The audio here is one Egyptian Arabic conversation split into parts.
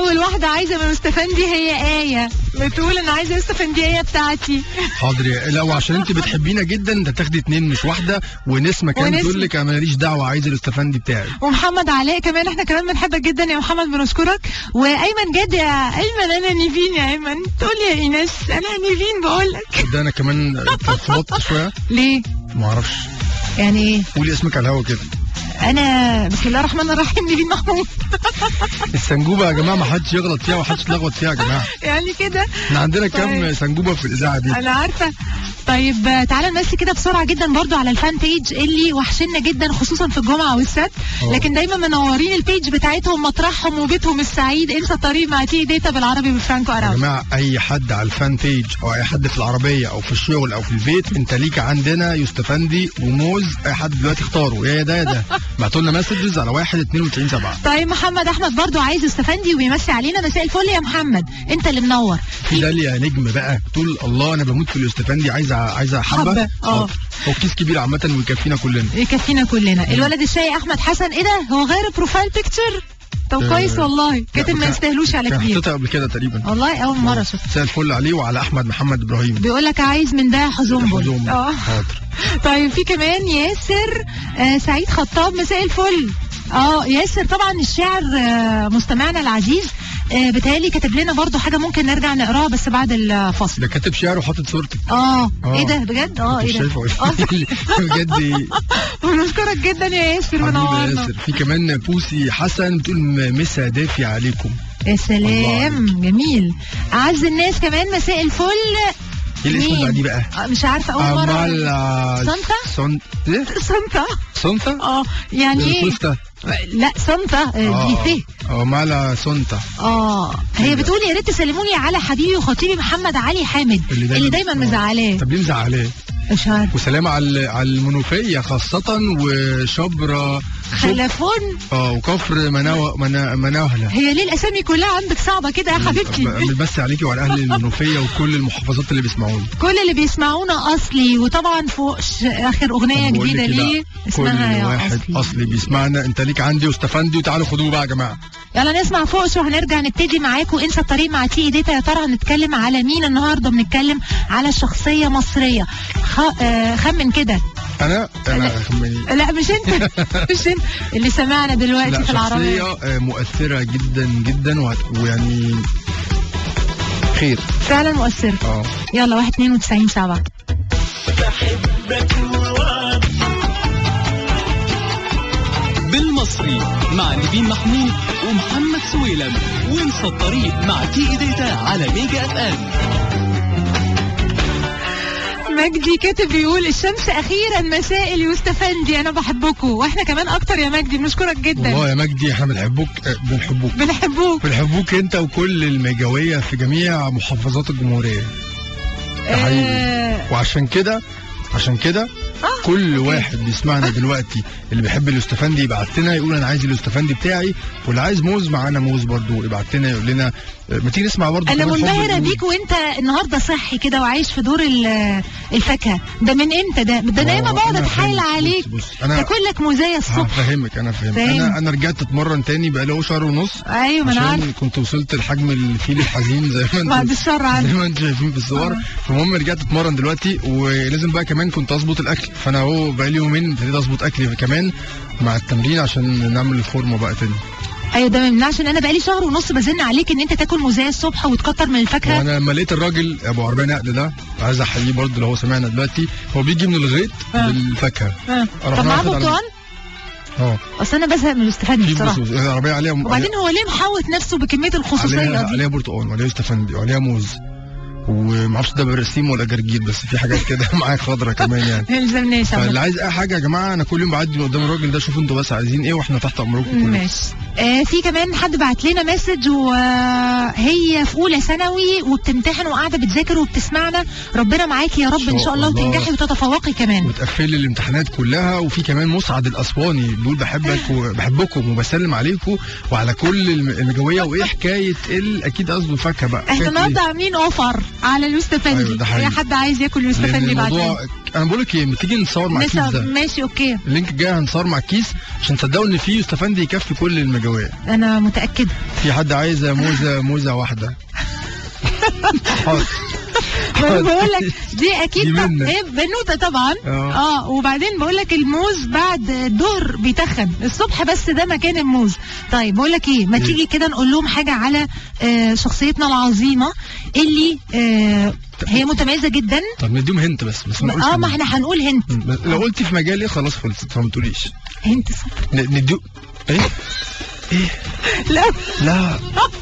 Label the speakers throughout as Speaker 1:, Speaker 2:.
Speaker 1: اول واحده عايزه من استفندي هي ايه بتقول انا عايزه استفندية بتاعتي
Speaker 2: حاضر يا لا وعشان انت بتحبينا جدا انت تاخدي اتنين مش واحده ونسمه كان
Speaker 1: ونسمة.
Speaker 2: تقول لك انا ماليش دعوه عايز الاستفندي بتاعي
Speaker 1: ومحمد علاء كمان احنا كمان بنحبك جدا يا محمد بنشكرك وايمن جد يا ايمن انا نيفين يا ايمن تقول لي يا ايناس انا نيفين بقول لك
Speaker 2: ده انا كمان اتلخبطت شويه
Speaker 1: ليه
Speaker 2: ما اعرفش
Speaker 1: يعني ايه
Speaker 2: قولي اسمك على الهوا كده
Speaker 1: انا بسم الله الرحمن الرحيم نيفين محمود
Speaker 2: السنجوبه يا جماعه ما حدش يغلط فيها وما حدش يتلخبط فيها يا جماعه
Speaker 1: يعني كده
Speaker 2: احنا عندنا كام
Speaker 1: طيب.
Speaker 2: سنجوبه في الاذاعه دي
Speaker 1: انا عارفه طيب آه، تعالى نمسي كده بسرعه جدا برضو على الفان بيج اللي وحشنا جدا خصوصا في الجمعه والسبت
Speaker 2: أوه.
Speaker 1: لكن دايما منورين البيج بتاعتهم مطرحهم وبيتهم السعيد انسى الطريق مع تي داتا بالعربي بفرانكو
Speaker 2: يا
Speaker 1: اراوخو
Speaker 2: جماعه اي حد على الفان بيج او اي حد في العربيه او في الشغل او في البيت انت ليك عندنا يوستفندي وموز اي حد دلوقتي اختاره يا ده يا ده بعتوا لنا مسجز على 1 92 7
Speaker 1: طيب محمد احمد برضو عايز استفندي ويمسي علينا مساء الفل يا محمد انت اللي منور
Speaker 2: في داليا نجم بقى تقول الله انا بموت في الاستفندي عايزه عايزه حبه
Speaker 1: حبة، اه.
Speaker 2: حاضر. هو كيس كبير عامه ويكفينا كلنا
Speaker 1: يكفينا كلنا الولد الشاي احمد حسن ايه ده هو غير بروفايل بيكتشر طب
Speaker 2: آه،
Speaker 1: كويس والله كاتب ما
Speaker 2: كان-
Speaker 1: يستاهلوش على
Speaker 2: كان
Speaker 1: كبير
Speaker 2: حطيتها قبل كده تقريبا
Speaker 1: والله اول مره شفت
Speaker 2: مساء الفل عليه وعلى احمد محمد ابراهيم
Speaker 1: بيقول لك عايز من ده حزنبل
Speaker 2: حزوم.
Speaker 1: اه
Speaker 2: حاضر
Speaker 1: طيب في كمان ياسر آه سعيد خطاب مساء الفل اه ياسر طبعا الشاعر آه مستمعنا العزيز آه بتهيألي كاتب لنا برضو حاجة ممكن نرجع نقراها بس بعد الفصل
Speaker 2: ده كاتب شعر وحاطط صورتك
Speaker 1: اه
Speaker 2: آه.
Speaker 1: ايه ده بجد اه
Speaker 2: كنت
Speaker 1: ايه ده
Speaker 2: شايفه
Speaker 1: اه
Speaker 2: بجد إيه؟
Speaker 1: بنشكرك جدا يا ياسر
Speaker 2: حبيبي يا
Speaker 1: منورنا
Speaker 2: ياسر في كمان بوسي حسن بتقول م- مسا دافي عليكم
Speaker 1: يا سلام
Speaker 2: الله
Speaker 1: جميل اعز الناس كمان مساء الفل
Speaker 2: ايه الاسم
Speaker 1: مين؟
Speaker 2: اللي بعديه بقى؟
Speaker 1: آه، مش عارفة اول مرة
Speaker 2: امال آه،
Speaker 1: سانتا؟
Speaker 2: سون ايه؟
Speaker 1: سانتا
Speaker 2: سونتا؟
Speaker 1: اه يعني ايه
Speaker 2: سوستا
Speaker 1: لا سانتا آه، دي ثيه
Speaker 2: اه مالا سونتا
Speaker 1: اه هي بتقول يا ريت تسلموني على حبيبي وخطيبي محمد علي حامد اللي دايما
Speaker 2: آه.
Speaker 1: مزعلاه
Speaker 2: طب ليه مزعلاه؟
Speaker 1: مش عارف
Speaker 2: وسلام على على المنوفيه خاصه وشبرا
Speaker 1: خلفون
Speaker 2: اه وكفر مناو منا مناهله
Speaker 1: هي ليه الاسامي كلها عندك صعبه كده يا حبيبتي
Speaker 2: بس عليكي وعلى اهل المنوفيه وكل المحافظات اللي بيسمعوني
Speaker 1: كل اللي بيسمعونا اصلي وطبعا فوق ش- اخر اغنيه
Speaker 2: طب بقول
Speaker 1: جديده
Speaker 2: لك كده،
Speaker 1: ليه اسمها
Speaker 2: كل
Speaker 1: يا
Speaker 2: واحد
Speaker 1: اصلي
Speaker 2: اصلي بيسمعنا انت ليك عندي واستفندي وتعالوا خدوه بقى يا جماعه
Speaker 1: يلا نسمع فوقش وهنرجع نبتدي معاكم انسى الطريق مع تي ديتا يا ترى هنتكلم على مين النهارده بنتكلم على شخصيه مصريه خ... آه خمن كده
Speaker 2: انا انا خمني
Speaker 1: لا مش انت مش انت اللي سمعنا دلوقتي
Speaker 2: لا
Speaker 1: في العربيه
Speaker 2: شخصيه آه، مؤثره جدا جدا وهت- ويعني خير
Speaker 1: فعلا مؤثره
Speaker 2: اه
Speaker 1: يلا واحد اتنين وتسعين سبعة
Speaker 3: بالمصري مع نبيل محمود ومحمد سويلم وانسى الطريق مع تي داتا على ميجا اف ام
Speaker 1: مجدي كاتب بيقول الشمس اخيرا مسائل يستفندي انا بحبكم واحنا كمان اكتر يا مجدي بنشكرك جدا
Speaker 2: والله يا مجدي احنا بنحبوك آه، بنحبوك
Speaker 1: بنحبوك
Speaker 2: بنحبوك انت وكل الميجاويه في جميع محافظات الجمهوريه يا حبيبي
Speaker 1: آه،
Speaker 2: وعشان كده عشان كده
Speaker 1: آه،
Speaker 2: كل
Speaker 1: أوكي.
Speaker 2: واحد بيسمعنا دلوقتي اللي بيحب الاستفندي يبعت لنا يقول انا عايز الاستفندي بتاعي واللي عايز موز معانا موز برضو يبعت لنا يقول لنا آه، ما تيجي نسمع برضو
Speaker 1: انا
Speaker 2: كمان حب
Speaker 1: منبهره
Speaker 2: القلوب.
Speaker 1: بيك وانت النهارده صحي كده وعايش في دور ال- الفاكهه ده من امتى ده ده انا
Speaker 2: آه،
Speaker 1: ياما بقعد
Speaker 2: أنا
Speaker 1: اتحايل
Speaker 2: فاهمك.
Speaker 1: عليك
Speaker 2: بص, بص انا
Speaker 1: تاكل لك موزايه الصبح
Speaker 2: هفهمك انا فاهم
Speaker 1: فاهم.
Speaker 2: انا انا رجعت اتمرن تاني بقى له شهر ونص
Speaker 1: ايوه ما انا عارف
Speaker 2: عشان كنت وصلت لحجم الفيل الحزين زي ما
Speaker 1: بعد
Speaker 2: انتوا
Speaker 1: الشر
Speaker 2: زي
Speaker 1: عنك
Speaker 2: ما انتوا شايفين في الصور فالمهم رجعت اتمرن دلوقتي ولازم بقى كمان كنت اظبط الاكل فانا اهو بقى لي يومين ابتديت اظبط اكلي كمان مع التمرين عشان نعمل الفورمه بقى تاني
Speaker 1: ايوه ده ما يمنعش ان انا بقالي شهر ونص بزن عليك ان انت تاكل موزايه الصبح وتكتر من الفاكهه
Speaker 2: وانا لما لقيت الراجل ابو عربيه نقل ده عايز احييه برضه لو هو سمعنا دلوقتي هو بيجي من الغيط
Speaker 1: آه.
Speaker 2: بالفاكهه
Speaker 1: آه.
Speaker 2: أروح
Speaker 1: طب معاه
Speaker 2: ناخد على-
Speaker 1: برتقال
Speaker 2: اه
Speaker 1: اصل انا بزهق من الاستفاده
Speaker 2: في
Speaker 1: بصراحه
Speaker 2: بص- العربيه عليها
Speaker 1: وبعدين هو ليه محوط نفسه بكميه الخصوصيه
Speaker 2: عليها,
Speaker 1: دي
Speaker 2: عليها برتقال وعليها استفندي وعليها موز ومعرفش ده برسيم ولا جرجير بس في حاجات كده معايا خضرة كمان يعني
Speaker 1: ما يلزمناش
Speaker 2: فاللي
Speaker 1: عامة.
Speaker 2: عايز اي حاجه يا جماعه انا كل يوم بعدي من قدام الراجل ده شوفوا انتوا بس عايزين ايه واحنا تحت امركم كلكم
Speaker 1: ماشي آه في كمان حد بعت لنا مسج وهي في اولى ثانوي وبتمتحن وقاعده بتذاكر وبتسمعنا ربنا معاكي يا رب ان شاء الله
Speaker 2: الله.
Speaker 1: وتنجحي وتتفوقي كمان
Speaker 2: وتقفلي الامتحانات كلها وفي كمان مسعد الاسواني بيقول بحبك وبحبكم وبسلم عليكم وعلى كل الم- المجويه وايه حكايه ال اكيد قصده فاكهه بقى
Speaker 1: احنا
Speaker 2: حكاية
Speaker 1: النهارده عاملين اوفر على
Speaker 2: أيوة،
Speaker 1: اليوستفندي
Speaker 2: ده حقيقي.
Speaker 1: اي حد عايز ياكل
Speaker 2: لان
Speaker 1: يوستفندي بعد
Speaker 2: الموضوع انا بقول لك ايه ما تيجي نصور مع الكيس
Speaker 1: نسا
Speaker 2: ده
Speaker 1: ماشي اوكي
Speaker 2: اللينك الجاي هنصور مع الكيس عشان تصدقوا ان في يوستفندي يكفي كل المجاويه جواه
Speaker 1: انا متاكده
Speaker 2: في حد عايزه موزه موزه واحده حاضر
Speaker 1: بقول لك دي اكيد
Speaker 2: دي
Speaker 1: طب-
Speaker 2: منك.
Speaker 1: ايه بنوته طبعا
Speaker 2: اه.
Speaker 1: اه وبعدين بقول لك الموز بعد الظهر بيتخن الصبح بس ده مكان الموز طيب بقول لك ايه ما
Speaker 2: إيه؟
Speaker 1: تيجي كده نقول لهم حاجه على آه شخصيتنا العظيمه اللي آه هي متميزه جدا
Speaker 2: طب نديهم هنت بس بس ما نقولش
Speaker 1: اه ما
Speaker 2: مين.
Speaker 1: احنا هنقول هنت
Speaker 2: بس لو قلتي في مجالي خلاص خلصت فما تقوليش
Speaker 1: هنت صفر
Speaker 2: ن- نديو ايه
Speaker 1: لا
Speaker 2: لا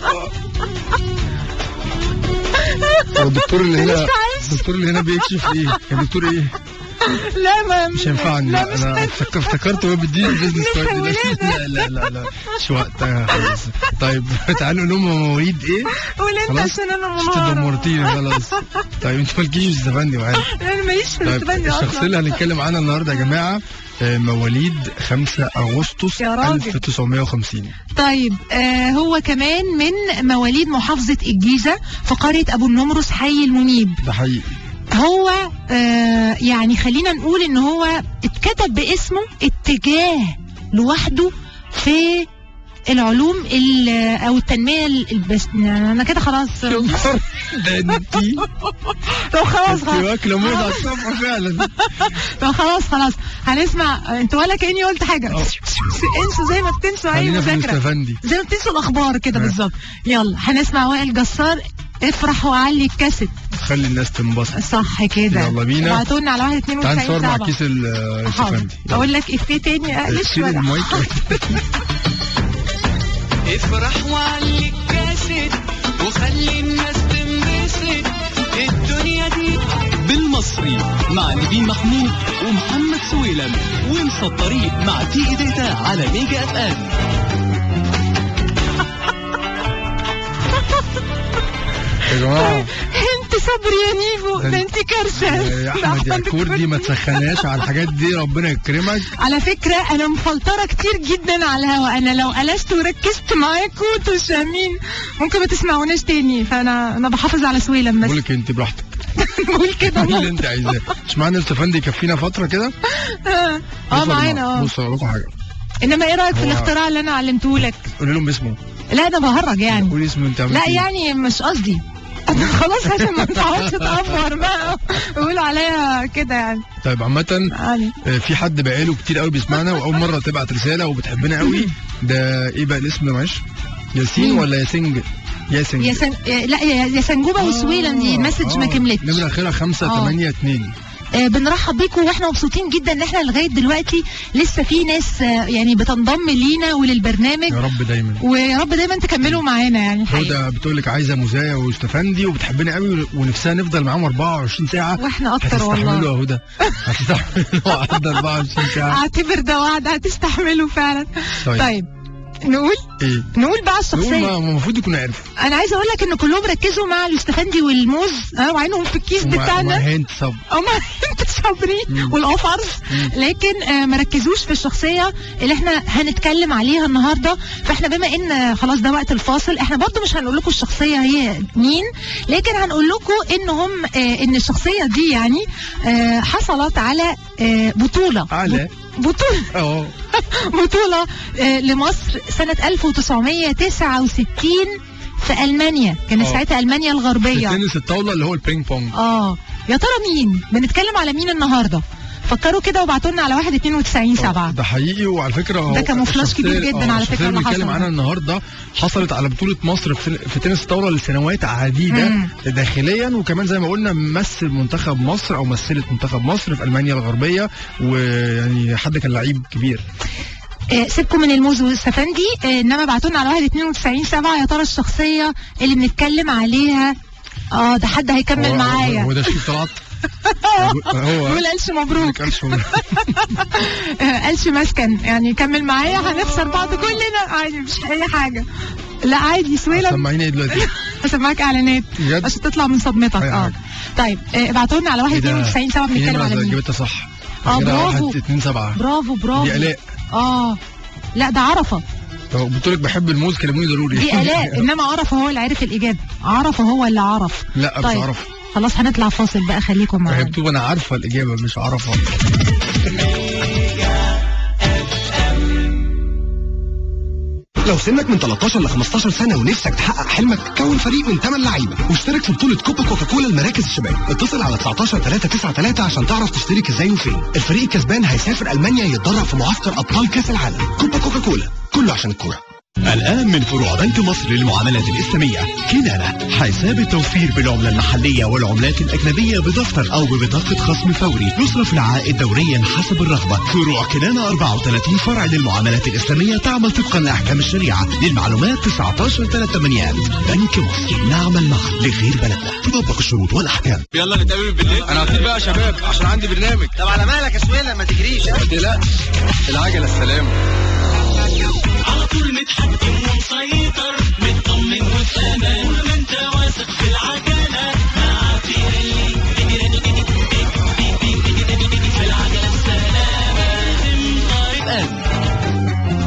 Speaker 2: هو الدكتور اللي هنا الدكتور اللي هنا بيكشف ايه الدكتور ايه
Speaker 1: لا ما
Speaker 2: مش هينفعني
Speaker 1: لا
Speaker 2: لا
Speaker 1: مش
Speaker 2: انا
Speaker 1: هينفع.
Speaker 2: افتك- افتكرت هو بيديني البيزنس
Speaker 1: مش
Speaker 2: كارد ده.
Speaker 1: هيولدها.
Speaker 2: لا لا لا لا مش وقتها خلاص طيب تعالوا نقول لهم مواليد ايه
Speaker 1: قول انت
Speaker 2: خلاص
Speaker 1: عشان انا
Speaker 2: مش
Speaker 1: منهارة
Speaker 2: تدمرتيني خلاص طيب انت مالكيش استفندي معانا
Speaker 1: انا ماليش في
Speaker 2: طيب
Speaker 1: الاستفندي
Speaker 2: الشخصيه
Speaker 1: اصلا
Speaker 2: اللي هنتكلم عنها النهارده يا جماعه آه، مواليد 5 اغسطس
Speaker 1: يا راجل.
Speaker 2: 1950
Speaker 1: طيب آه هو كمان من مواليد محافظة الجيزة في قرية أبو النمرس حي المنيب
Speaker 2: ده حقيقي
Speaker 1: هو آه يعني خلينا نقول إن هو اتكتب باسمه اتجاه لوحده في العلوم ال- او التنميه ال- البس انا كده خلاص
Speaker 2: يا نهار ده انتي
Speaker 1: طب خلاص
Speaker 2: انتي
Speaker 1: خلاص
Speaker 2: واكله موز على الصبح فعلا
Speaker 1: طب خلاص خلاص هنسمع انت ولا كاني قلت حاجه
Speaker 2: أه.
Speaker 1: انسوا زي ما بتنسوا اي
Speaker 2: خلينا في
Speaker 1: مذاكره
Speaker 2: مستفندي
Speaker 1: زي ما بتنسوا الاخبار كده
Speaker 2: أه.
Speaker 1: بالظبط يلا هنسمع وائل جسار افرح وعلي الكاسيت
Speaker 2: خلي الناس تنبسط
Speaker 1: صح كده
Speaker 2: يلا بينا.
Speaker 1: ابعتوا لنا على واحد اتنين
Speaker 2: تعال
Speaker 1: وتسعين
Speaker 2: نصور مع
Speaker 1: سبعة.
Speaker 2: كيس ال-
Speaker 1: حاضر
Speaker 2: السفندي
Speaker 1: اقول لك افيه تاني اقلش
Speaker 2: شيل
Speaker 1: ولا
Speaker 2: المايك
Speaker 4: افرح وعلي الكاسد وخلي الناس تنبسط الدنيا دي
Speaker 3: بالمصري مع نبيل محمود ومحمد سويلم وانسى الطريق مع تي داتا على ميجا اف ام
Speaker 2: يا جماعه
Speaker 1: انت صبري يا نيفو ده انت كارثه
Speaker 2: يا احمد يا كردي ما تسخناش على الحاجات دي ربنا يكرمك
Speaker 1: على فكرة أنا مفلترة كتير جدا على الهوا أنا لو قلشت وركزت معاكم انتوا شامين ممكن ما تسمعوناش تاني فأنا أنا بحافظ على سويلم
Speaker 2: بقول
Speaker 1: بس
Speaker 2: لك انت براحتك
Speaker 1: بقول كده
Speaker 2: قولي اللي انت عايزاه مش معنى السفندي يكفينا فتره كده
Speaker 1: اه
Speaker 2: بصوا يا
Speaker 1: معانا
Speaker 2: جماعة،
Speaker 1: اه
Speaker 2: بصوا اقول لكم حاجه
Speaker 1: انما ايه رايك في
Speaker 2: هو-
Speaker 1: الاختراع اللي انا علمته لك
Speaker 2: قولي لهم اسمه
Speaker 1: لا انا بهرج يعني
Speaker 2: قولي اسمه انت عملت
Speaker 1: لا
Speaker 2: ايه؟
Speaker 1: يعني مش قصدي أنا خلاص عشان ما تقعدش تأفور بقى ويقولوا عليا كده يعني
Speaker 2: طيب عامه
Speaker 1: يعني
Speaker 2: آه، في حد بقاله كتير قوي بيسمعنا واول مره تبعت رساله وبتحبنا قوي ده ايه بقى الاسم ده معلش ياسين
Speaker 1: مين؟
Speaker 2: ولا ياسنج ياسنج
Speaker 1: يا سن... لا يا يا سنجوبه وسويلم دي المسج ما كملتش
Speaker 2: نمرة أخيرا 5
Speaker 1: آه.
Speaker 2: 8 2
Speaker 1: آه، بنرحب بيكم واحنا مبسوطين جدا ان احنا لغايه دلوقتي لسه في ناس آه، يعني بتنضم لينا وللبرنامج
Speaker 2: يا رب دايما
Speaker 1: ويا رب دايما تكملوا معانا يعني الحقيقه
Speaker 2: هدى بتقول لك عايزه مزايا واستفندي وبتحبنا قوي ونفسها نفضل معاهم 24 ساعه
Speaker 1: واحنا اكتر
Speaker 2: هتستحملوا
Speaker 1: والله
Speaker 2: يا هدى هتستحملوا عدد 24 ساعه
Speaker 1: اعتبر ده وعد هتستحملوا فعلا
Speaker 2: طيب,
Speaker 1: طيب نقول
Speaker 2: ايه
Speaker 1: نقول بقى
Speaker 2: نقول
Speaker 1: الشخصيه
Speaker 2: ما ما المفروض يكون عارف
Speaker 1: انا عايزه اقول لك ان كلهم ركزوا مع الاستفندي والموز اه وعينهم في الكيس
Speaker 2: وما- وما
Speaker 1: بتاعنا
Speaker 2: هنت صب
Speaker 1: هم انت صابرين
Speaker 2: مم.
Speaker 1: والقفرز
Speaker 2: مم.
Speaker 1: لكن آه، ما ركزوش في الشخصيه اللي احنا هنتكلم عليها النهارده فاحنا بما ان آه، خلاص ده وقت الفاصل احنا برضو مش هنقول لكم الشخصيه هي مين لكن هنقول لكم انهم آه، ان الشخصيه دي يعني آه، حصلت على آه، بطوله
Speaker 2: على
Speaker 1: بطوله
Speaker 2: اه
Speaker 1: بطوله آه، لمصر سنه 1969 في المانيا كانت
Speaker 2: آه.
Speaker 1: ساعتها المانيا الغربيه
Speaker 2: التنس الطاوله اللي هو البينج بونج
Speaker 1: اه يا ترى مين بنتكلم على مين النهارده فكروا كده وابعتوا لنا على 1 92 7
Speaker 2: ده حقيقي وعلى فكره هو
Speaker 1: ده كاموفلاج
Speaker 2: الشخصية-
Speaker 1: كبير جدا
Speaker 2: آه،
Speaker 1: على
Speaker 2: الشخصية
Speaker 1: فكرة
Speaker 2: اللي
Speaker 1: اللي
Speaker 2: بنتكلم
Speaker 1: حصل
Speaker 2: عنها
Speaker 1: ده.
Speaker 2: النهارده حصلت على بطوله مصر في في تنس الطاوله لسنوات عديده
Speaker 1: مم.
Speaker 2: داخليا وكمان زي ما قلنا مثل منتخب مصر او مثلت منتخب مصر في المانيا الغربيه ويعني حد كان لعيب كبير
Speaker 1: آه سيبكم من الموز والسفندي آه انما ابعتوا لنا على 1 92 7 يا ترى الشخصيه اللي بنتكلم عليها اه ده حد هيكمل
Speaker 2: هو-
Speaker 1: معايا
Speaker 2: هو ده شريف طلعت هو
Speaker 1: يقول قالش مبروك
Speaker 2: كانش مبروك.
Speaker 1: آه، قالش مسكن يعني كمل معايا هنخسر بعض كلنا عادي مش اي حاجه لا عادي سويلم
Speaker 2: سمعيني ايه دلوقتي
Speaker 1: هسمعك اعلانات
Speaker 2: بجد
Speaker 1: عشان تطلع من صدمتك
Speaker 2: أي
Speaker 1: اه
Speaker 2: حاجة.
Speaker 1: طيب آه، ابعتوا لنا على 1
Speaker 2: إيه ده؟
Speaker 1: 92 7
Speaker 2: في
Speaker 1: بنتكلم
Speaker 2: نمرة
Speaker 1: على مين
Speaker 2: جبتها صح
Speaker 1: آه،
Speaker 2: كده
Speaker 1: برافو.
Speaker 2: واحد اتنين سبعة
Speaker 1: برافو برافو
Speaker 2: دي آلاء
Speaker 1: اه لا ده عرفه
Speaker 2: قلت لك بحب الموز كلموني ضروري
Speaker 1: دي الاء انما عرفه هو اللي عرف الاجابه عرفه هو اللي عرف
Speaker 2: لا مش
Speaker 1: طيب.
Speaker 2: عارف
Speaker 1: خلاص هنطلع فاصل بقى خليكم معانا
Speaker 2: مكتوب انا عارفه الاجابه مش عارفها
Speaker 5: لو سنك من 13 ل 15 سنة ونفسك تحقق حلمك كون فريق من 8 لعيبة واشترك في بطولة كوبا كوكاكولا المراكز الشباب اتصل على 19 393 عشان تعرف تشترك ازاي وفين الفريق الكسبان هيسافر ألمانيا يتدرب في معسكر أبطال كأس العالم كوبا كوكاكولا كله عشان الكورة
Speaker 6: الآن من فروع بنك مصر للمعاملات الإسلامية كنانة حساب التوفير بالعملة المحلية والعملات الأجنبية بدفتر أو ببطاقة خصم فوري يصرف العائد دوريا حسب الرغبة فروع كنانة 34 فرع للمعاملات الإسلامية تعمل طبقا لأحكام الشريعة للمعلومات 19 ثمانيات بنك مصر نعمل معا لخير بلدنا تطبق الشروط والأحكام
Speaker 7: يلا نتقابل بالليل انا هطير بقى يا شباب عشان عندي برنامج
Speaker 8: طب على مالك يا سويلة ما تجريش
Speaker 7: ما تقلقش العجله السلامه
Speaker 3: على طول متحكم ومسيطر مطمن وفي امان طول ما انت واثق في العجله مع بيريلي في العجله السلامه لازم طريق امن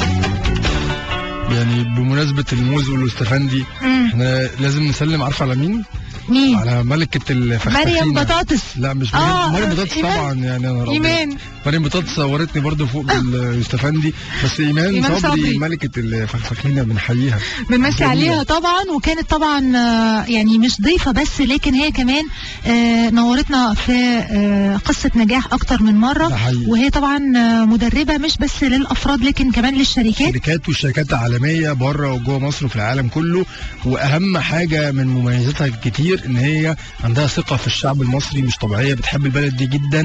Speaker 2: يعني بمناسبة الموز والاستفندي
Speaker 1: مم.
Speaker 2: احنا لازم نسلم عارفه على مين؟
Speaker 1: مين
Speaker 2: على ملكة الفخفخينة
Speaker 1: مريم بطاطس
Speaker 2: لا مش
Speaker 1: آه،
Speaker 2: مريم مريم بطاطس
Speaker 1: إيمان.
Speaker 2: طبعا يعني انا رأيي.
Speaker 1: ايمان
Speaker 2: مريم بطاطس صورتني برضو فوق بالاستفندي بس ايمان,
Speaker 1: إيمان
Speaker 2: صبري,
Speaker 1: صبري.
Speaker 2: ملكة الفخفخينة بنحييها
Speaker 1: بنمسي
Speaker 2: جميلة.
Speaker 1: عليها طبعا وكانت طبعا آه، يعني مش ضيفه بس لكن هي كمان آه، نورتنا في آه، قصه نجاح اكتر من مره
Speaker 2: ده حقيقي.
Speaker 1: وهي طبعا آه، مدربه مش بس للافراد لكن كمان للشركات
Speaker 2: الشركات والشركات العالمية بره وجوه مصر وفي العالم كله واهم حاجة من مميزاتها الكتير ان هي عندها ثقة في الشعب المصري مش طبيعية بتحب البلد دي جدا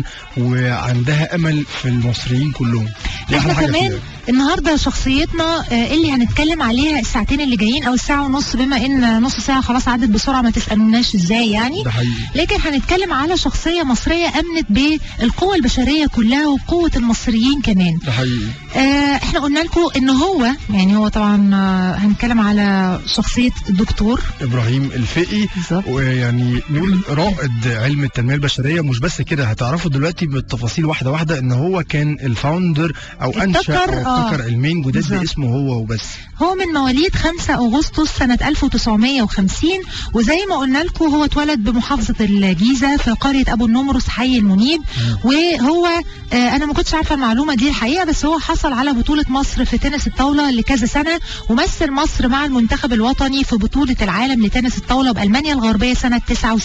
Speaker 2: وعندها امل في المصريين كلهم دي
Speaker 1: احنا
Speaker 2: أحلى حاجة
Speaker 1: كمان
Speaker 2: فيها.
Speaker 1: النهارده شخصيتنا آه، اللي هنتكلم عليها الساعتين اللي جايين او الساعه ونص بما ان نص ساعه خلاص عدت بسرعه ما تسالوناش ازاي يعني
Speaker 2: ده حقيقي
Speaker 1: لكن هنتكلم على شخصيه مصريه امنت بالقوه البشريه كلها وقوه المصريين كمان
Speaker 2: ده حقيقي
Speaker 1: آه احنا قلنا لكم ان هو يعني هو طبعا آه هنتكلم على شخصيه الدكتور
Speaker 2: ابراهيم الفقي
Speaker 1: بالظبط
Speaker 2: ويعني نقول رائد علم التنميه البشريه مش بس كده هتعرفوا دلوقتي بالتفاصيل واحده واحده ان هو كان الفاوندر او انشا
Speaker 1: ابتكر،
Speaker 2: او
Speaker 1: آه.
Speaker 2: ابتكر علمين جداد
Speaker 1: بالظبط.
Speaker 2: باسمه هو وبس
Speaker 1: هو من مواليد 5 اغسطس سنه 1950 وزي ما قلنا لكم هو اتولد بمحافظه الجيزه في قريه ابو النمرس حي المنيب وهو آه انا ما كنتش عارفه المعلومه دي الحقيقه بس هو حصل على بطوله مصر في تنس الطاوله لكذا سنه ومثل مصر مع المنتخب الوطني في بطوله العالم لتنس الطاوله بالمانيا الغربيه سنه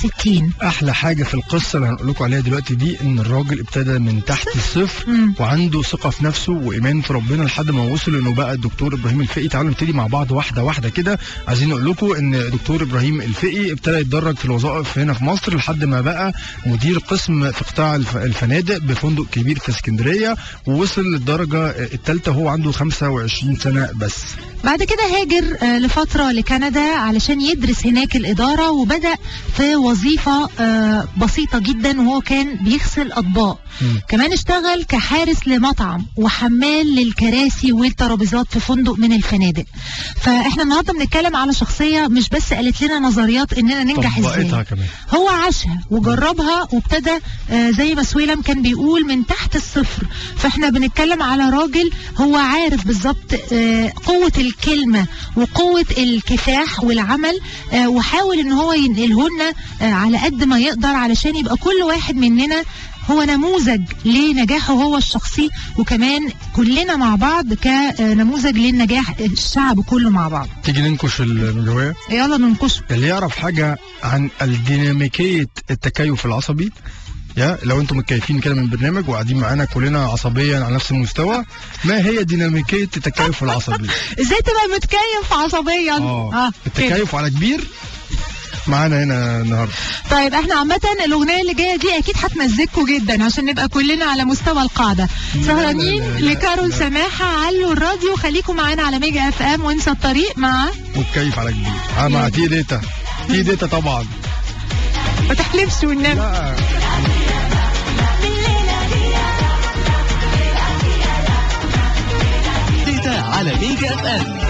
Speaker 1: 69
Speaker 2: احلى حاجه في القصه اللي هنقول لكم عليها دلوقتي دي ان الراجل ابتدى من تحت الصفر
Speaker 1: مم.
Speaker 2: وعنده ثقه في نفسه وايمان في ربنا لحد ما وصل انه بقى الدكتور ابراهيم الفقي تعالوا نبتدي مع بعض واحده واحده كده عايزين نقول لكم ان دكتور ابراهيم الفقي ابتدى يتدرج في الوظائف هنا في مصر لحد ما بقى مدير قسم في قطاع الف- الفنادق بفندق كبير في اسكندريه ووصل للدرجه الثالثه وهو عنده 25 سنه بس
Speaker 1: بعد كده هاجر آه، لفترة لكندا علشان يدرس هناك الإدارة وبدأ في وظيفة آه، بسيطة جدا وهو كان بيغسل أطباق
Speaker 2: مم.
Speaker 1: كمان اشتغل كحارس لمطعم وحمال للكراسي والترابيزات في فندق من الفنادق فاحنا النهارده بنتكلم على شخصية مش بس قالت لنا نظريات اننا ننجح
Speaker 2: طبقتها
Speaker 1: ازاي
Speaker 2: كمان
Speaker 1: هو عاشها وجربها وابتدى آه، زي ما سويلم كان بيقول من تحت الصفر فاحنا بنتكلم على راجل هو عارف بالظبط آه، قوة الكلمة وقوة الكفاح والعمل آه، وحاول ان هو ينقله لنا آه، على قد ما يقدر علشان يبقى كل واحد مننا هو نموذج لنجاحه هو الشخصي وكمان كلنا مع بعض كنموذج للنجاح الشعب كله مع بعض
Speaker 2: تيجي ننكش الجوايه
Speaker 1: يلا ننقشه
Speaker 2: اللي يعرف حاجة عن الديناميكية التكيف العصبي يا لو انتم متكيفين كده من برنامج وقاعدين معانا كلنا عصبيا على نفس المستوى ما هي ديناميكية التكيف العصبي
Speaker 1: ازاي تبقى متكيف عصبيا
Speaker 2: اه
Speaker 1: كده.
Speaker 2: التكيف على كبير معانا هنا النهارده
Speaker 1: طيب احنا عامة الأغنية اللي جاية دي أكيد هتمزجكوا جدا عشان نبقى كلنا على مستوى القاعدة سهرانين
Speaker 2: لا، لا، لا،
Speaker 1: لكارول
Speaker 2: لا.
Speaker 1: سماحة علوا الراديو خليكم معانا على ميجا اف ام وانسى الطريق مع
Speaker 2: متكيف على كبير اه مع تي ديتا تي ديتا طبعا
Speaker 1: ما تحلفش والنبي
Speaker 2: لا
Speaker 3: ديتا على ميجا اف ام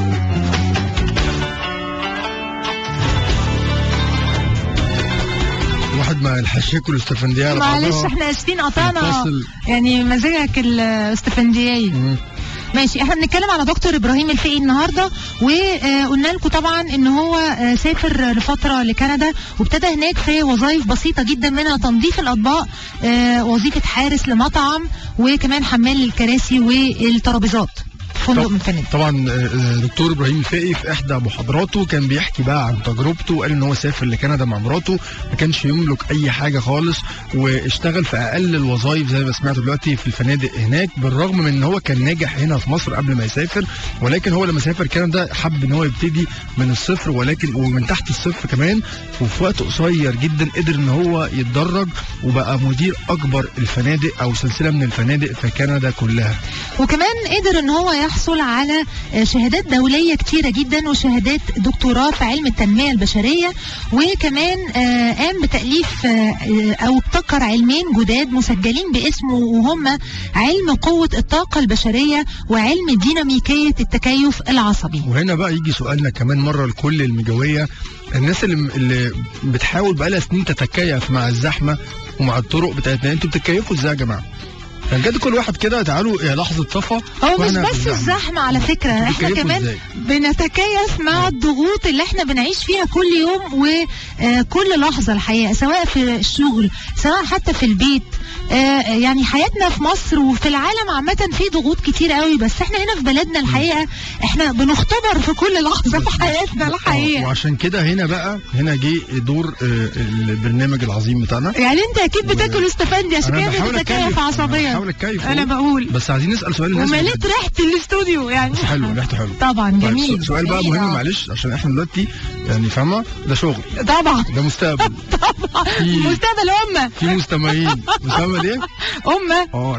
Speaker 2: الواحد ما يلحقش ياكل استفندية على
Speaker 1: معلش
Speaker 2: بعضها.
Speaker 1: احنا اسفين قطعنا
Speaker 2: منفصل.
Speaker 1: يعني مزاجك الاستفندية
Speaker 2: مم.
Speaker 1: ماشي احنا بنتكلم على دكتور ابراهيم الفقي النهارده وقلنا لكم طبعا ان هو آه، سافر لفتره لكندا وابتدى هناك في وظائف بسيطه جدا منها تنظيف الاطباق آه، وظيفه حارس لمطعم وكمان حمال للكراسي والترابيزات فندق
Speaker 2: طب-
Speaker 1: من الفنادق
Speaker 2: طبعا آه، آه، دكتور ابراهيم الفقي في احدى محاضراته كان بيحكي بقى عن تجربته وقال ان هو سافر لكندا مع مراته ما كانش يملك اي حاجه خالص واشتغل في اقل الوظائف زي ما سمعتوا دلوقتي في الفنادق هناك بالرغم من ان هو كان ناجح هنا في مصر قبل ما يسافر ولكن هو لما سافر كندا حب ان هو يبتدي من الصفر ولكن ومن تحت الصفر كمان وفي وقت قصير جدا قدر ان هو يتدرج وبقى مدير اكبر الفنادق او سلسله من الفنادق في كندا كلها
Speaker 1: وكمان قدر ان هو يحصل على آه، شهادات دوليه كتيره جدا وشهادات دكتوراه في علم التنميه البشريه وكمان آه، قام بتاليف آه، آه، او ابتكر علمين جداد مسجلين باسمه وهم علم قوه الطاقه البشريه وعلم ديناميكيه التكيف العصبي
Speaker 2: وهنا بقى يجي سؤالنا كمان مره لكل المجويه الناس اللي اللي بتحاول بقى لها سنين تتكيف مع الزحمه ومع الطرق بتاعتنا انتوا بتتكيفوا ازاي يا جماعه؟ يعني بجد كل واحد كده تعالوا يا لحظه صفا
Speaker 1: هو مش
Speaker 2: وإحنا
Speaker 1: بس
Speaker 2: في
Speaker 1: الزحمه على فكره
Speaker 2: انتوا
Speaker 1: احنا
Speaker 2: بتتكيفوا
Speaker 1: كمان
Speaker 2: إزاي؟
Speaker 1: بنتكيف مع الضغوط اللي احنا بنعيش فيها كل يوم وكل لحظة الحقيقة سواء في الشغل سواء حتى في البيت آه، يعني حياتنا في مصر وفي العالم عامة في ضغوط كتير قوي بس احنا هنا في بلدنا الحقيقة احنا بنختبر في كل لحظة في حياتنا
Speaker 2: آه،
Speaker 1: الحقيقة
Speaker 2: وعشان كده هنا بقى هنا جه دور آه، البرنامج العظيم بتاعنا
Speaker 1: يعني انت اكيد بتاكل استفندي عشان
Speaker 2: أنا
Speaker 1: كده
Speaker 2: بحاول
Speaker 1: بتتكيف
Speaker 2: أتكيف، أنا
Speaker 1: عصبيا
Speaker 2: بحاول أتكيف
Speaker 1: انا
Speaker 2: أهو.
Speaker 1: بقول
Speaker 2: بس عايزين نسال سؤال الناس
Speaker 1: ومليت ريحة الاستوديو يعني
Speaker 2: بس حلو ريحته حلو
Speaker 1: طبعا
Speaker 2: طيب،
Speaker 1: جميل
Speaker 2: سؤال بقى
Speaker 1: جميل،
Speaker 2: مهم
Speaker 1: آه.
Speaker 2: معلش عشان احنا دلوقتي يعني فاهمه ده شغل
Speaker 1: طبعا
Speaker 2: ده مستقبل
Speaker 1: طبعا
Speaker 2: في-
Speaker 1: مستقبل امه
Speaker 2: في مستمعين مستقبل ايه؟
Speaker 1: امه
Speaker 2: اه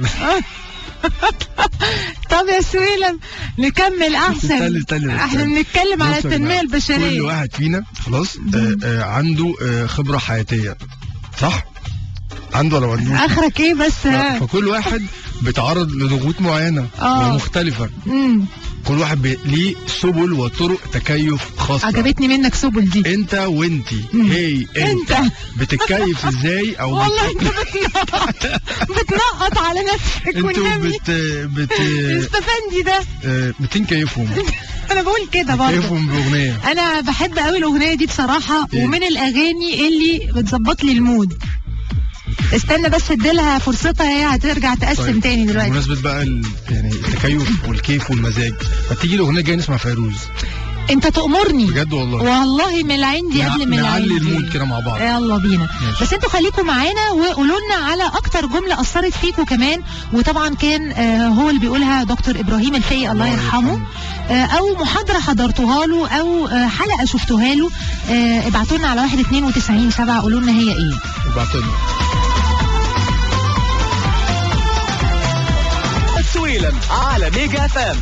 Speaker 1: طب يا سويلم نكمل احسن
Speaker 2: استني استني بس.
Speaker 1: احنا بنتكلم على
Speaker 2: بصوا يا
Speaker 1: التنميه
Speaker 2: جماعة، كل
Speaker 1: البشريه
Speaker 2: واحد فينا خلاص آه آه عنده آه خبره حياتيه صح؟ عنده ولا ما عندوش؟
Speaker 1: اخرك ايه بس
Speaker 2: ف-
Speaker 1: ها؟
Speaker 2: فكل واحد بيتعرض لضغوط معينه
Speaker 1: آه.
Speaker 2: ومختلفه
Speaker 1: مم.
Speaker 2: كل واحد بي- ليه سبل وطرق تكيف خاصه
Speaker 1: عجبتني منك سبل دي
Speaker 2: انت وانتي
Speaker 1: مم.
Speaker 2: هي انت,
Speaker 1: انت
Speaker 2: بتتكيف ازاي او
Speaker 1: والله
Speaker 2: بت...
Speaker 1: انت بتنقط بتنقط على نفسك
Speaker 2: انتوا
Speaker 1: والنبي
Speaker 2: بت بت
Speaker 1: استفندي ده
Speaker 2: آه، بتنكيفهم
Speaker 1: انا بقول كده برضه
Speaker 2: بتكيفهم باغنيه
Speaker 1: انا بحب قوي الاغنيه دي بصراحه
Speaker 2: إيه؟
Speaker 1: ومن الاغاني اللي بتظبط لي المود استنى بس اديلها فرصتها هي هترجع تقسم
Speaker 2: طيب،
Speaker 1: تاني دلوقتي
Speaker 2: بمناسبه بقى ال... يعني التكيف والكيف والمزاج فتيجي الاغنيه الجايه نسمع فيروز
Speaker 1: انت تأمرني
Speaker 2: بجد والله
Speaker 1: والله من العندي
Speaker 2: نع-
Speaker 1: قبل من
Speaker 2: نعلي
Speaker 1: العندي
Speaker 2: المود كده مع بعض
Speaker 1: يلا بينا
Speaker 2: ماشي.
Speaker 1: بس انتوا خليكم معانا وقولوا لنا على اكتر جمله اثرت فيكم كمان وطبعا كان آه هو اللي بيقولها دكتور ابراهيم الفقي الله يرحمه آه او محاضره حضرتوها له او آه حلقه شفتوها له آه ابعتوا لنا على 1 92 7 قولوا لنا هي ايه
Speaker 2: ابعتلنا
Speaker 9: سويلم على ميجا فام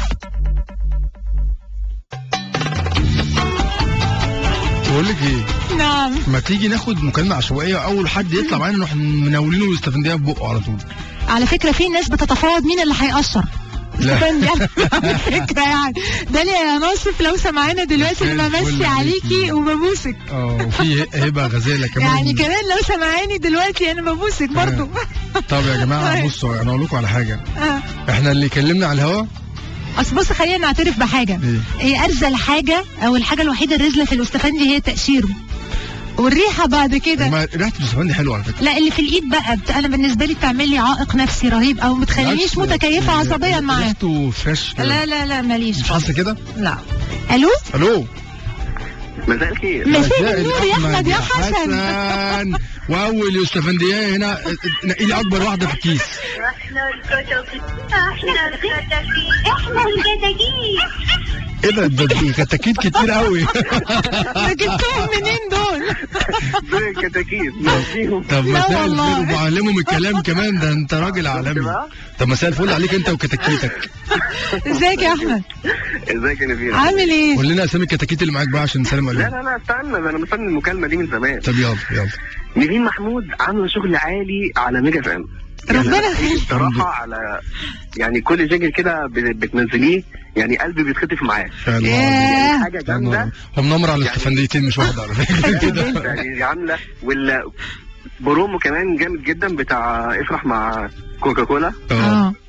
Speaker 2: بقول لك ايه
Speaker 1: نعم
Speaker 2: ما تيجي ناخد مكالمه عشوائيه اول حد يطلع معانا نروح مناولينه والاستفنديه في بقه على طول
Speaker 1: على فكره في ناس بتتفاوض مين اللي هيقشر
Speaker 2: لا.
Speaker 1: استفندي على فكره يعني داليا يا ناصف لو سمعانا دلوقتي انا
Speaker 2: مساء الفل
Speaker 1: بمسي
Speaker 2: عليكي.
Speaker 1: عليكي وببوسك
Speaker 2: اه وفي هبه غزاله كمان
Speaker 1: يعني كمان لو سمعاني دلوقتي انا ببوسك برضو
Speaker 2: طب يا جماعه
Speaker 1: طيب.
Speaker 2: بصوا انا اقول لكم على حاجه
Speaker 1: آه.
Speaker 2: احنا اللي كلمنا على الهوا
Speaker 1: اصل بص خلينا نعترف بحاجه
Speaker 2: ايه
Speaker 1: هي ارزل حاجه او الحاجه الوحيده الرزله في الاستفندي هي تقشيره والريحه بعد كده
Speaker 2: ما ريحه الاستفندي حلوه على فكره
Speaker 1: لا اللي في الايد بقى بت... انا بالنسبه لي بتعمل لي عائق نفسي رهيب او ما تخلينيش
Speaker 2: بالعكس،
Speaker 1: متكيفه
Speaker 2: آه،
Speaker 1: عصبيا معاه
Speaker 2: ريحته فريش كده.
Speaker 1: لا لا لا ماليش
Speaker 2: مش حاسه كده
Speaker 1: لا الو
Speaker 2: الو
Speaker 8: مساء الخير
Speaker 1: مساء النور يا احمد يا حسن
Speaker 2: حسن واول يوستفندية هنا نقي لي اكبر واحده في الكيس
Speaker 10: احنا الكتاكيت احنا الكتاكيت احنا الكتاكيت
Speaker 2: ايه ده ده ده كتاكيت كتير قوي
Speaker 1: ده جبتهم منين دول
Speaker 8: دول الكتاكيت
Speaker 2: طب
Speaker 1: لا
Speaker 2: مساء
Speaker 1: والله.
Speaker 2: الفل وبعلمهم الكلام كمان ده انت راجل عالمي طب مساء الفل عليك انت وكتاكيتك
Speaker 1: ازيك يا احمد
Speaker 8: ازيك يا نبيل
Speaker 1: عامل ايه
Speaker 2: قول لنا اسامي الكتاكيت اللي معاك بقى عشان نسلم
Speaker 8: لا
Speaker 2: عليهم
Speaker 8: لا لا استنى ده انا مستني المكالمه دي من زمان
Speaker 2: طب يلا يلا
Speaker 8: نيفين محمود عامله شغل عالي على ميجا فام
Speaker 1: ربنا
Speaker 8: يعني
Speaker 1: يخليك.
Speaker 8: الصراحه على يعني كل جيجل كده بت- بتنزليه يعني قلبي بيتخطف معاه
Speaker 2: يا نهار
Speaker 1: ياه.
Speaker 8: حاجه
Speaker 2: أبيض. يا نهار
Speaker 8: جامده
Speaker 2: أبيض. هو منمر على الاستفنديتين مش واحده على فكره كده
Speaker 8: يعني عامله وال برومو كمان جامد جدا بتاع افرح مع كوكا كولا
Speaker 2: اه
Speaker 1: اه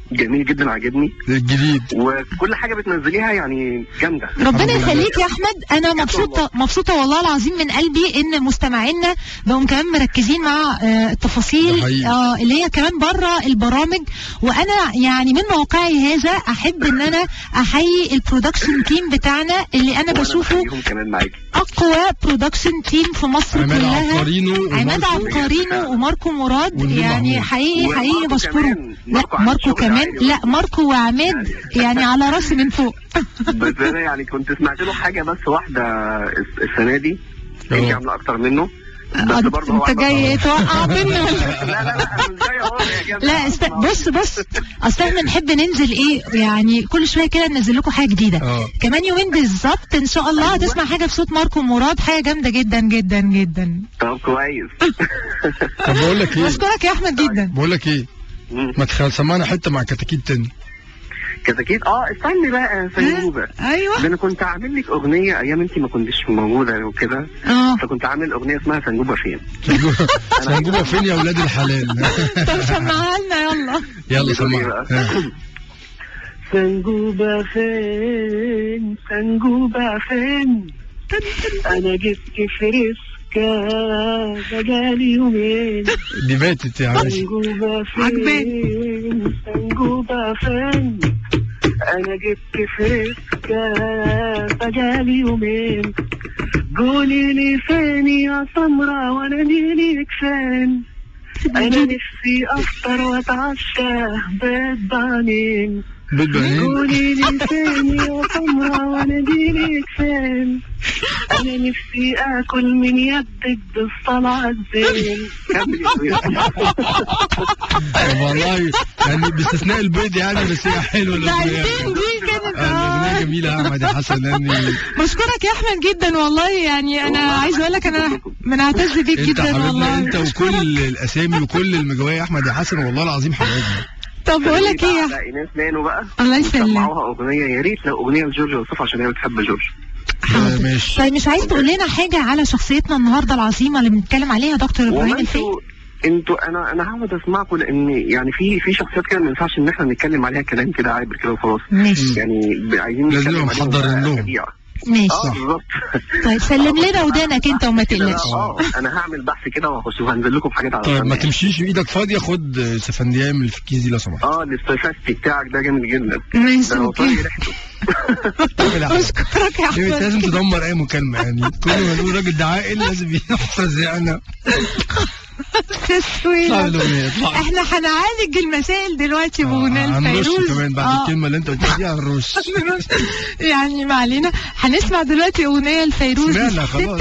Speaker 8: جميل جدا عاجبني
Speaker 2: الجديد
Speaker 8: وكل حاجه بتنزليها يعني جامده
Speaker 1: ربنا يخليك يا احمد انا مبسوطه مبسوطه والله العظيم من قلبي ان مستمعينا بقوا كمان مركزين مع آه، التفاصيل
Speaker 2: ده حقيقي.
Speaker 1: آه، اللي هي كمان بره البرامج وانا يعني من موقعي هذا احب ان انا احيي البرودكشن تيم بتاعنا اللي انا
Speaker 8: وأنا
Speaker 1: بشوفه
Speaker 8: بحييهم كمان معاكي
Speaker 1: اقوى برودكشن تيم في مصر
Speaker 2: عماد
Speaker 1: كلها
Speaker 2: عبقرينو
Speaker 1: عماد
Speaker 2: وماركو.
Speaker 1: عبقرينو وماركو مراد
Speaker 2: والنور
Speaker 1: يعني
Speaker 2: محمود.
Speaker 1: حقيقي حقيقي
Speaker 8: وماركو
Speaker 1: بشكره
Speaker 8: كمان.
Speaker 1: لا
Speaker 8: ماركو عامل
Speaker 1: ماركو
Speaker 8: شغل
Speaker 1: كمان
Speaker 8: عالي
Speaker 1: لا ماركو وعماد يعني على راسي من فوق
Speaker 8: بس انا يعني كنت سمعت له حاجه بس واحده الس- السنه دي انت
Speaker 2: أه.
Speaker 8: عامله اكتر منه بس برضه هو
Speaker 1: انت جاي
Speaker 8: عمل-
Speaker 1: توقع مني
Speaker 8: لا لا لا أنا مش جاي اهو يا جماعه
Speaker 1: لا است... بص بص اصل احنا نحب ننزل ايه يعني كل شويه كده ننزل لكم حاجه جديده
Speaker 2: اه
Speaker 1: كمان يومين بالظبط ان شاء الله هتسمع حاجه بصوت ماركو مراد حاجه جامده جدا جدا جدا
Speaker 8: طب كويس
Speaker 2: طب بقول لك ايه
Speaker 1: بشكرك يا احمد جدا
Speaker 2: بقول لك ايه
Speaker 8: مم.
Speaker 2: ما تخيل سمعنا حته مع كتاكيت تاني
Speaker 8: كتاكيت اه استني بقى يا سنجوبه
Speaker 1: ايوه
Speaker 8: ده انا كنت عامل لك اغنيه ايام انت ما كنتش موجوده وكده
Speaker 1: اه
Speaker 8: فكنت عامل اغنيه اسمها سنجوبه فين
Speaker 2: سنجوبه فين يا ولاد الحلال
Speaker 1: طب سمعها لنا يلا
Speaker 2: يلا
Speaker 8: بتقول إيه
Speaker 2: سمعنا
Speaker 8: بقى؟
Speaker 2: ها.
Speaker 8: سنجوبة فين سنجوبة فين أنا جبت فريسكا بقالي يومين
Speaker 2: دي ماتت يا عم
Speaker 8: سنجوبة فين سنجوبة فين أنا جبت فريسكا بقالي يومين قولي لي فين يا سمرة وأنا ليلك فين أنا نفسي أفطر وأتعشى بيت بعدين
Speaker 2: بيت بنين
Speaker 8: قولي لي فين يا سمرة وانا دينك فين انا نفسي اكل من يدك بالصلاة الزين
Speaker 2: طب والله يعني باستثناء البيض يعني بس هي حلوه
Speaker 1: ده
Speaker 2: الاغنيه
Speaker 1: عايزين دي كانت
Speaker 2: الاغنيه
Speaker 1: آه.
Speaker 2: جميله يا احمد يا حسن يعني
Speaker 1: بشكرك يا احمد جدا والله يعني انا عايز اقول لك انا بنعتز بيك
Speaker 2: انت
Speaker 1: جدا
Speaker 2: حبيبنا
Speaker 1: والله
Speaker 2: انت وكل الاسامي وكل المجاويه يا احمد يا حسن والله العظيم حبايبنا
Speaker 1: طب بقول لك ايه
Speaker 8: على ايناس نانو بقى
Speaker 1: الله يسلمك.
Speaker 8: وسمعوها اغنيه يا ريت لو اغنيه لجورج وسوف عشان هي بتحب جورج
Speaker 2: آه، ماشي
Speaker 1: طيب مش عايز تقول لنا حاجه على شخصيتنا النهارده العظيمه اللي بنتكلم عليها يا دكتور ابراهيم
Speaker 8: والله
Speaker 1: الفقي
Speaker 8: انتوا انتوا انا انا هقعد اسمعكم لان يعني في في شخصيات كده ما ينفعش ان احنا نتكلم عليها كلام كده عابر كده وخلاص
Speaker 1: ماشي
Speaker 8: يعني ب- عايزين
Speaker 2: لازم
Speaker 8: نتكلم
Speaker 2: نبقى
Speaker 8: عليهم
Speaker 2: محضرين
Speaker 8: بقى
Speaker 2: لهم.
Speaker 8: أسابيع.
Speaker 1: ماشي
Speaker 8: اه بالظبط
Speaker 1: طيب سلم لنا ودانك انت وما
Speaker 8: كده
Speaker 1: تقلقش
Speaker 8: اه انا هعمل بحث كده وهخش وهنزل لكم بحاجات على
Speaker 2: طيب ما
Speaker 8: القناة.
Speaker 2: تمشيش بايدك فاضيه خد سفندية من اللي في الكيس دي لو سمحت
Speaker 8: اه الاستفاستي بتاعك ده جامد جدا
Speaker 1: ماشي
Speaker 8: ده لو
Speaker 1: اوكي
Speaker 8: طالع ريحته
Speaker 2: اعمل أحمد.
Speaker 1: اشكرك يا
Speaker 2: ليه انت لازم
Speaker 1: احمد
Speaker 2: تدمر اي مكالمه يعني كل ما نقول راجل ده عاقل لازم يفزعنا
Speaker 1: تسويلة.
Speaker 2: اطلع الاغنيه اطلع
Speaker 1: احنا هنعالج المسائل دلوقتي بغنى
Speaker 2: هنرش
Speaker 1: الفيروز
Speaker 2: كمان بعد
Speaker 1: آه.
Speaker 2: الكلمه اللي انت قلتها دي هنرش
Speaker 1: يعني ما علينا هنسمع دلوقتي اغنيه الفيروز
Speaker 2: سمعنا خلاص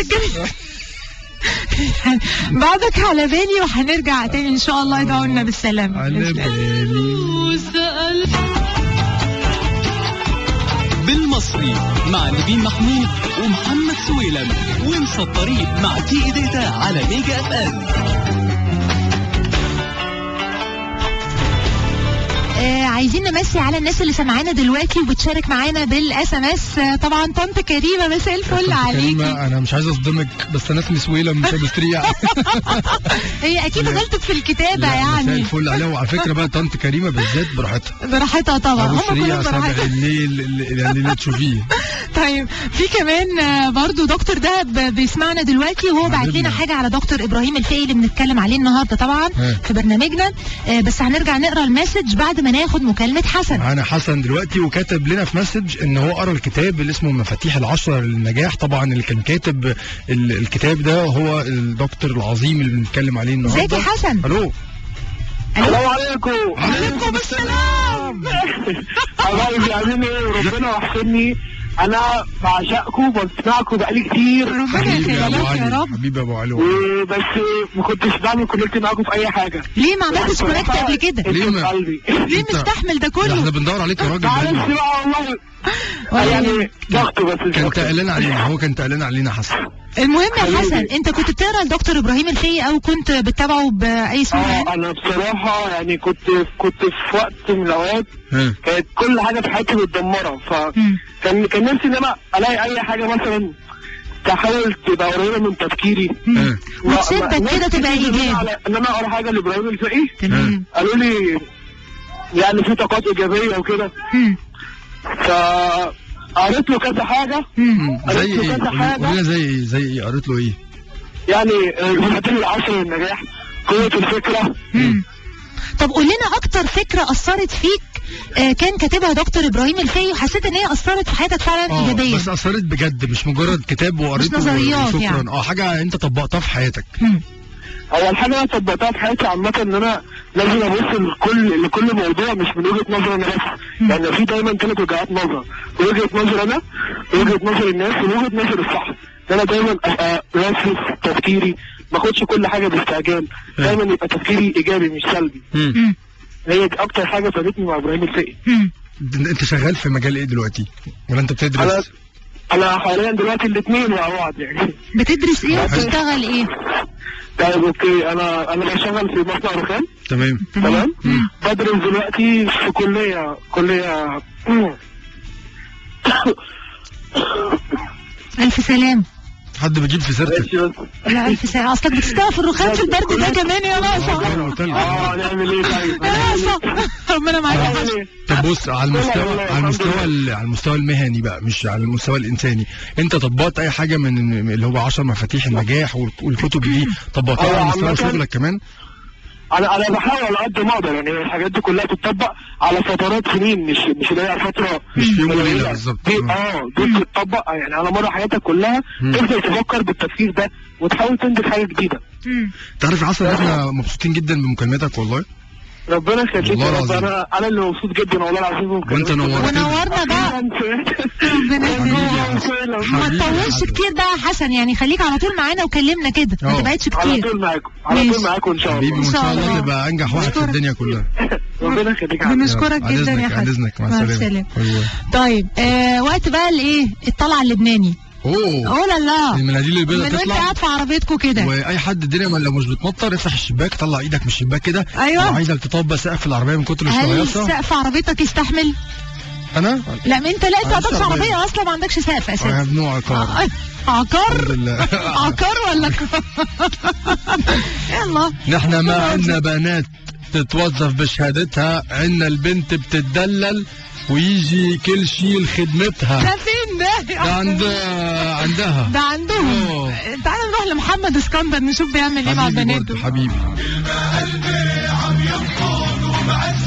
Speaker 1: بعدك على بالي وهنرجع تاني ان شاء الله يدعوا لنا بالسلامه
Speaker 2: على بالي
Speaker 9: بالمصري مع نبيل محمود ومحمد سويلم وانسى الطريق مع تي داتا على ميجا اف ام
Speaker 1: آه عايزين نمسي على الناس اللي سمعانا دلوقتي وبتشارك معانا بالاس ام اس طبعا طنط كريمه مساء الفل عليكي
Speaker 2: كريمة انا مش عايز اصدمك بس انا اسمي سويلم مش ابو سريع
Speaker 1: هي اكيد غلطت في الكتابه
Speaker 2: لا، مساء
Speaker 1: يعني
Speaker 2: الفل عليها وعلى فكره بقى طنط كريمه بالذات براحتها
Speaker 1: براحتها طبعا
Speaker 2: ابو
Speaker 1: هم
Speaker 2: سريع
Speaker 1: كلهم
Speaker 2: سبع
Speaker 1: براحتها
Speaker 2: الليل اللي- يعني اللي تشوفيه
Speaker 1: طيب في كمان آه، برضو دكتور دهب بيسمعنا دلوقتي وهو بعت
Speaker 2: حبيبنا.
Speaker 1: لنا حاجه على دكتور ابراهيم الفقي اللي بنتكلم عليه النهارده طبعا
Speaker 2: ها.
Speaker 1: في برنامجنا آه، بس هنرجع نقرا المسج بعد ما ناخد مكالمه حسن
Speaker 2: معانا حسن دلوقتي وكتب لنا في مسج ان هو قرا الكتاب اللي اسمه مفاتيح العشرة للنجاح طبعا اللي كان كاتب ال- الكتاب ده هو الدكتور العظيم اللي بنتكلم عليه
Speaker 1: ازيك
Speaker 2: النهارده
Speaker 1: يا حسن
Speaker 2: الو
Speaker 8: السلام عليكم
Speaker 1: عليكم السلام
Speaker 8: حبايبي عاملين ايه وربنا يحسني انا بعشقكم وبسمعكم بقالي كتير
Speaker 1: ربنا
Speaker 2: حبيبي يا ابو
Speaker 1: يخليك يا
Speaker 2: علي
Speaker 1: رب
Speaker 2: حبيبي يا ابو علي
Speaker 8: وبس ما كنتش بعمل كونكت معاكم في اي حاجه
Speaker 1: ليه ما عملتش كونكت قبل كده
Speaker 2: ليه ما-
Speaker 8: قلبي
Speaker 1: ليه
Speaker 2: انت-
Speaker 1: مستحمل ده
Speaker 2: ده احنا
Speaker 1: كله
Speaker 2: بندور عليك يا راجل
Speaker 8: معلش
Speaker 2: بقالنا.
Speaker 8: بقى والله
Speaker 1: ولا
Speaker 8: يعني ضغط بس مش
Speaker 2: كان
Speaker 8: أكتر.
Speaker 2: تقلان علينا هو كان تقلان علينا حسن
Speaker 1: المهم يا
Speaker 8: حبيبي.
Speaker 1: حسن انت كنت بتقرا لدكتور ابراهيم الفقي او كنت بتتابعه باي صوره
Speaker 8: اه
Speaker 1: يعني؟
Speaker 8: انا بصراحه يعني كنت كنت في وقت من الاوقات
Speaker 2: ها.
Speaker 8: كانت كل حاجه في حياتي متدمره
Speaker 1: مم.
Speaker 8: فكان كان نفسي ان انا الاقي اي حاجه مثلا تحاول تبقى قريبه من تفكيري
Speaker 2: ها.
Speaker 1: وتشدك
Speaker 8: ناس
Speaker 1: كده
Speaker 8: كتير
Speaker 1: تبقى
Speaker 8: بيقولوا لي
Speaker 1: ايجابي
Speaker 8: على ان انا اقرا حاجه لابراهيم الفقي
Speaker 1: تمام
Speaker 8: قالوا لي يعني في طاقات ايجابيه وكده
Speaker 1: مم.
Speaker 8: فقريت له كذا حاجه
Speaker 1: مم.
Speaker 2: زي
Speaker 8: قريت له
Speaker 2: ايه
Speaker 8: كذا
Speaker 2: قولي
Speaker 8: حاجه
Speaker 2: لنا زي ايه زي ايه قريت له ايه
Speaker 8: يعني آه، مفاتيح العصر للنجاح قوه الفكره
Speaker 1: مم. طب قول لنا اكتر فكره اثرت فيك آه، كان كاتبها دكتور ابراهيم الفقي وحسيت ان هي اثرت في حياتك فعلا
Speaker 2: اه
Speaker 1: ايجابيا
Speaker 2: بس اثرت بجد مش مجرد كتاب وقريته
Speaker 1: نظريات
Speaker 2: وشكرا
Speaker 1: يعني.
Speaker 2: اه حاجه انت طبقتها في حياتك
Speaker 1: مم.
Speaker 8: اول حاجه انا طبقتها في حياتي عامه ان انا لازم ابص لكل لكل موضوع مش من وجهه نظر انا بس يعني في دايما ثلاث وجهات نظر وجهه نظر انا وجهه نظر الناس ووجهه نظر الصح ان انا دايما ابقى راسي تفكيري ما اخدش كل حاجه باستعجال دايما يبقى تفكيري ايجابي مش سلبي
Speaker 1: مم.
Speaker 8: هي دي اكتر حاجه فادتني مع ابراهيم الفقي
Speaker 1: مم.
Speaker 2: انت شغال في مجال ايه دلوقتي ولا انت
Speaker 8: انا
Speaker 2: بتدرس
Speaker 8: انا حاليا دلوقتي الاثنين مع بعض يعني
Speaker 1: بتدرس ايه وبتشتغل ايه
Speaker 8: طيب اوكي انا انا بشتغل في مصنع رخام
Speaker 2: تمام
Speaker 8: تمام بدرس دلوقتي في كليه كليه
Speaker 1: الف سلام
Speaker 2: حد بيجيب في سيرتك
Speaker 1: لا الف سلام اصلك بتشتغل في الرخام في البرد ده كمان يا ناقصه
Speaker 2: انا قلت لك
Speaker 8: اه نعمل ايه طيب
Speaker 1: يا ناقصه ربنا معاك يا حاج.
Speaker 2: طب بص على المستوى
Speaker 8: والله
Speaker 2: على
Speaker 8: الحمد
Speaker 2: المستوى
Speaker 8: لله.
Speaker 2: ال- على المستوى المهني بقى مش على المستوى الانساني انت طبقت اي حاجه من اللي هو 10 مفاتيح النجاح وال- والكتب دي طبقتها
Speaker 8: هو
Speaker 2: على مستوى
Speaker 8: عامةً-
Speaker 2: شغلك كمان
Speaker 8: انا انا بحاول على قد ما اقدر يعني الحاجات دي كلها تتطبق على فترات سنين مش مش اللي هي فتره
Speaker 2: مش في يوم وليلة
Speaker 8: قليلة.
Speaker 2: بالظبط.
Speaker 8: دي
Speaker 2: آه.
Speaker 8: اه دي بتطبق يعني على مر حياتك كلها
Speaker 2: مم.
Speaker 8: تفضل تفكر بالتفكير ده وتحاول تنتج حاجه جديده
Speaker 1: مم.
Speaker 2: تعرف يا عسل احنا مبسوطين جدا بمكالمتك والله
Speaker 8: ربنا يخليك
Speaker 2: والله
Speaker 8: يا رب
Speaker 2: العظيم.
Speaker 8: انا انا اللي مبسوط جدا والله العظيم
Speaker 2: وانت نورتنا
Speaker 1: ونورنا بقى ربنا يخليك ما
Speaker 2: حبيبي يا
Speaker 1: تطولش
Speaker 2: حسن.
Speaker 1: كتير بقى يا حسن يعني خليك على طول معانا وكلمنا كده ما
Speaker 2: اه.
Speaker 1: تبعدش
Speaker 8: على
Speaker 1: كتير
Speaker 8: طول معاكم على
Speaker 1: ماشي.
Speaker 8: طول معاكم ان شاء
Speaker 2: حبيبي
Speaker 8: الله
Speaker 2: وان
Speaker 1: إن
Speaker 2: شاء
Speaker 1: شاء
Speaker 2: الله
Speaker 1: الله.
Speaker 2: تبقى انجح واحد في
Speaker 1: بشكرك.
Speaker 2: الدنيا كلها
Speaker 8: ربنا يخليك يا حبيبي.
Speaker 1: بنشكرك
Speaker 2: عن
Speaker 1: جدا يا
Speaker 2: إذنك، عن
Speaker 1: حسن
Speaker 2: اذنك مع
Speaker 1: مع
Speaker 2: السلامه
Speaker 1: السلامه
Speaker 2: باي باي.
Speaker 1: طيب آه وقت بقى الايه الطلعه اللبناني
Speaker 2: اوه
Speaker 1: اوه لا لا
Speaker 2: المناديل
Speaker 1: من
Speaker 2: البيضاء
Speaker 1: وانت
Speaker 2: تطلع
Speaker 1: قاعد في عربيتكم كده
Speaker 2: واي حد الدنيا ما- لو مش بتمطر افتح الشباك طلع ايدك من الشباك كده
Speaker 1: أيوة.
Speaker 2: لو عايزك تطبق سقف العربيه من كتر
Speaker 1: هل
Speaker 2: الشهيصه
Speaker 1: سقف عربيتك يستحمل؟
Speaker 2: انا
Speaker 1: لا ما انت لا انت ما
Speaker 2: عنديش
Speaker 1: عندكش
Speaker 2: عربية.
Speaker 1: عربيه اصلا ما عندكش سقف اساسا
Speaker 2: انا نوع عقار
Speaker 1: آه، عقار
Speaker 2: الحمد لله
Speaker 1: عقار ولا ك- يلا
Speaker 2: نحن ما عندنا بنات تتوظف بشهادتها عندنا البنت بتتدلل ويجي كل شيء لخدمتها
Speaker 1: ده فين ده؟
Speaker 2: ده عند عندها
Speaker 1: ده عندهم
Speaker 2: أوه.
Speaker 1: تعالى نروح لمحمد اسكندر نشوف بيعمل ايه مع
Speaker 2: حبيبي
Speaker 1: بناته
Speaker 2: برضه حبيبي